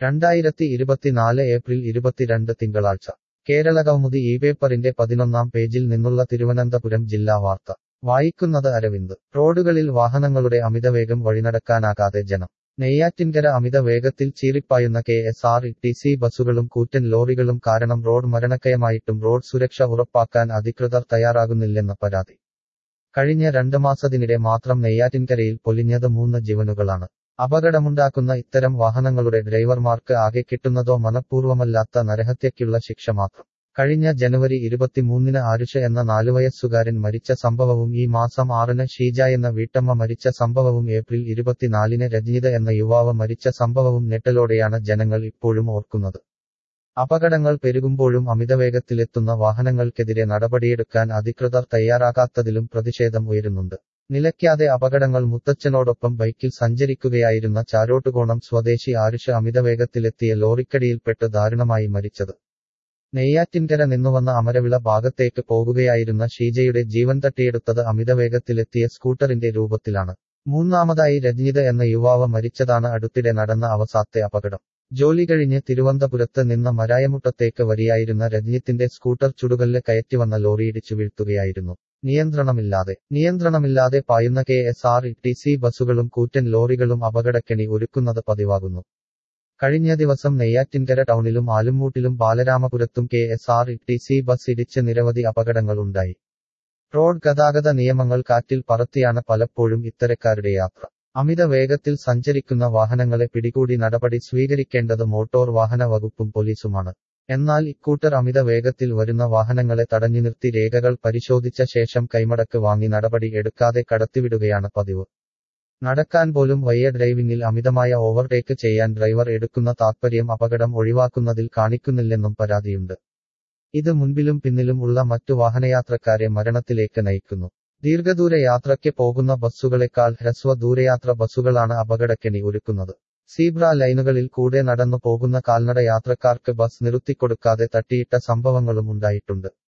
രണ്ടായിരത്തി ഇരുപത്തിനാല് ഏപ്രിൽ ഇരുപത്തിരണ്ട് തിങ്കളാഴ്ച കേരള കൗമുദി ഈ പേപ്പറിന്റെ പതിനൊന്നാം പേജിൽ നിന്നുള്ള തിരുവനന്തപുരം ജില്ലാ വാർത്ത വായിക്കുന്നത് അരവിന്ദ് റോഡുകളിൽ വാഹനങ്ങളുടെ അമിതവേഗം വഴിനടക്കാനാകാതെ ജനം നെയ്യാറ്റിൻകര അമിത വേഗത്തിൽ ചീറിപ്പായുന്ന K S R T C ബസ്സുകളും കൂറ്റൻ ലോറികളും കാരണം റോഡ് മരണക്കയമായിട്ടും റോഡ് സുരക്ഷ ഉറപ്പാക്കാൻ അധികൃതർ തയ്യാറാകുന്നില്ലെന്ന് പരാതി കഴിഞ്ഞ രണ്ട് മാസത്തിനിടെ മാത്രം നെയ്യാറ്റിൻകരയിൽ പൊലിഞ്ഞത് മൂന്ന് ജീവനുകളാണ് അപകടമുണ്ടാക്കുന്ന ഇത്തരം വാഹനങ്ങളുടെ ഡ്രൈവർമാർക്ക് ആകെ കിട്ടുന്നതോ മനഃപൂർവ്വമല്ലാത്ത നരഹത്യയ്ക്കുള്ള ശിക്ഷ മാത്രം കഴിഞ്ഞ ജനുവരി ഇരുപത്തിമൂന്നിന് ആരുഷ എന്ന നാലുവയസ്സുകാരൻ മരിച്ച സംഭവവും ഈ മാസം ആറിന് ഷീജ എന്ന വീട്ടമ്മ മരിച്ച സംഭവവും ഏപ്രിൽ ഇരുപത്തിനാലിന് രജനീത എന്ന യുവാവ് മരിച്ച സംഭവവും ഞെട്ടലോടെയാണ് ജനങ്ങൾ ഇപ്പോഴും ഓർക്കുന്നത് അപകടങ്ങൾ പെരുകുമ്പോഴും അമിതവേഗത്തിലെത്തുന്ന വാഹനങ്ങൾക്കെതിരെ നടപടിയെടുക്കാൻ അധികൃതർ തയ്യാറാകാത്തതിലും പ്രതിഷേധം ഉയരുന്നുണ്ട് നിലയ്ക്കാതെ അപകടങ്ങൾ മുത്തച്ഛനോടൊപ്പം ബൈക്കിൽ സഞ്ചരിക്കുകയായിരുന്ന ചാരോട്ടുകോണം സ്വദേശി ആരുഷ അമിതവേഗത്തിലെത്തിയ ലോറിക്കടിയിൽപ്പെട്ട് ദാരുണമായി മരിച്ചത് നെയ്യാറ്റിൻകര നിന്നുവന്ന അമരവിള ഭാഗത്തേക്ക് പോകുകയായിരുന്ന ഷീജയുടെ ജീവൻ തട്ടിയെടുത്തത് അമിതവേഗത്തിലെത്തിയ സ്കൂട്ടറിന്റെ രൂപത്തിലാണ് മൂന്നാമതായി രജ്ഞിത എന്ന യുവാവ് മരിച്ചതാണ് അടുത്തിടെ നടന്ന അവസാത്തെ അപകടം ജോലി കഴിഞ്ഞ് തിരുവനന്തപുരത്ത് നിന്ന് മരായമുട്ടത്തേക്ക് വരിയായിരുന്ന രജ്ഞിത്തിന്റെ സ്കൂട്ടർ ചുടുകല്ല് കയറ്റിവന്ന ലോറിയിടിച്ചു വീഴ്ത്തുകയായിരുന്നു നിയന്ത്രണമില്ലാതെ നിയന്ത്രണമില്ലാതെ പായുന്ന K S R T C ബസ്സുകളും കൂറ്റൻ ലോറികളും അപകടക്കെണി ഒരുക്കുന്നത് പതിവാകുന്നു കഴിഞ്ഞ ദിവസം നെയ്യാറ്റിൻകര ടൗണിലും ആലുംമൂട്ടിലും ബാലരാമപുരത്തും K S R T C bus ഇടിച്ച് നിരവധി അപകടങ്ങൾ ഉണ്ടായി റോഡ് ഗതാഗത നിയമങ്ങൾ കാറ്റിൽ പറത്തിയാണ് പലപ്പോഴും ഇത്തരക്കാരുടെ യാത്ര അമിത വേഗത്തിൽ സഞ്ചരിക്കുന്ന വാഹനങ്ങളെ പിടികൂടി നടപടി സ്വീകരിക്കേണ്ടത് മോട്ടോർ വാഹന വകുപ്പും പോലീസുമാണ് എന്നാൽ ഇക്കൂട്ടർ അമിത വേഗത്തിൽ വരുന്ന വാഹനങ്ങളെ തടഞ്ഞു നിർത്തി രേഖകൾ പരിശോധിച്ച ശേഷം കൈമടക്ക് വാങ്ങി നടപടി എടുക്കാതെ കടത്തിവിടുകയാണ് പതിവ് നടക്കാൻ പോലും വയ്യ ഡ്രൈവിംഗിൽ അമിതമായ ഓവർടേക്ക് ചെയ്യാൻ ഡ്രൈവർ എടുക്കുന്ന താത്പര്യം അപകടം ഒഴിവാക്കുന്നതിൽ കാണിക്കുന്നില്ലെന്നും പരാതിയുണ്ട് ഇത് മുൻപിലും പിന്നിലും ഉള്ള മറ്റു വാഹനയാത്രക്കാരെ മരണത്തിലേക്ക് നയിക്കുന്നു ദീർഘദൂര യാത്രയ്ക്ക് പോകുന്ന ബസ്സുകളെക്കാൾ ഹ്രസ്വ ദൂരയാത്ര ബസ്സുകളാണ് അപകടക്കെണി ഒരുക്കുന്നത് സീബ്ര ലൈനുകളിൽ കൂടെ നടന്നു പോകുന്ന കാൽനട യാത്രക്കാർക്ക് ബസ് നിർത്തിക്കൊടുക്കാതെ തട്ടിയിട്ട സംഭവങ്ങളും ഉണ്ടായിട്ടുണ്ട്